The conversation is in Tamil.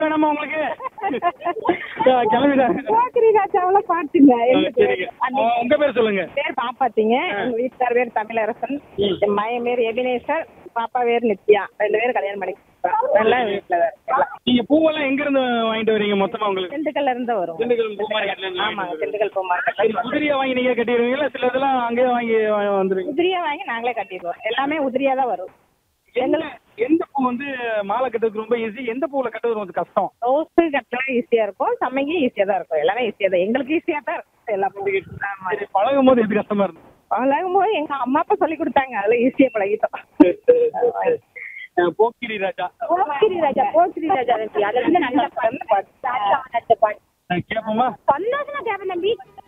வேணாமா உங்களுக்கு ஆ, கிளம்பிட்டாங்க போக்கிரி ராஜாவெல்லாம் பாட்டுங்க ஆ, எங்களுக்கு சரிங்க ஆ, உங்க பேர் சொல்லுங்க பேர் பாப்பாத்திங்க எங்க வீட்டுக்கார் பேர் தமிழரசன் என் மகன் பேர் எபினேசர் பாப்பா பேர் நித்யா ரெண்டு பேரும் கல்யாணம் பண்ணி கொடுத்துருக்கோம். எல்லாம் வீட்டுல தான் இருக்கோம். நீங்க பூவெல்லாம் எங்க இருந்து வாங்கிட்டு வரீங்க மொத்தமா உங்களுக்கு திண்டுக்கல்ல இருந்து வரும் திண்டுக்கல் பூ மார்க்கெட்ல இருந்து ஆமாங்க வாங்கிட்டு திண்டுக்கல் பூ சரி, மார்க்கெட் உதிரியா வாங்கி நீங்க கட்டிடுவீங்களா சில இதெல்லாம் அங்கேயே வாங்கி வா- வந்துருவீங்க உதிரியா வாங்கி நாங்களே கட்டிடுவோம் எல்லாமே உதிரியா தான் வரும் எந்த எந்த பூ வந்து மாலை கட்டுறதுக்கு ரொம்ப ஈஸி எந்த பூவுல கட்டுறது கொஞ்சம் கஷ்டம் ரோஸு கட்டலாம் ஈஸியா இருக்கும் சமைக்க ஈஸியா தான் இருக்கும் எல்லாமே ஈஸியா தான் எங்களுக்கு ஈஸியா தான் இருக்கும் எல்லா பூவும் ஆமா சரி பழகும் போது எது கஷ்டமா இருந்து பழகும் போது எங்க அம்மா அப்பா சொல்லி கொடுத்தாங்க அதுல ஈஸியா பழகிட்டோம் போக்கிரி ராஜா போக்கிரி ராஜா போக்கிரி ராஜா அதுல இருந்து நல்ல பாட்டு பாட்டு கேட்போமா சந்தோஷமா கேப்பேன் தம்பி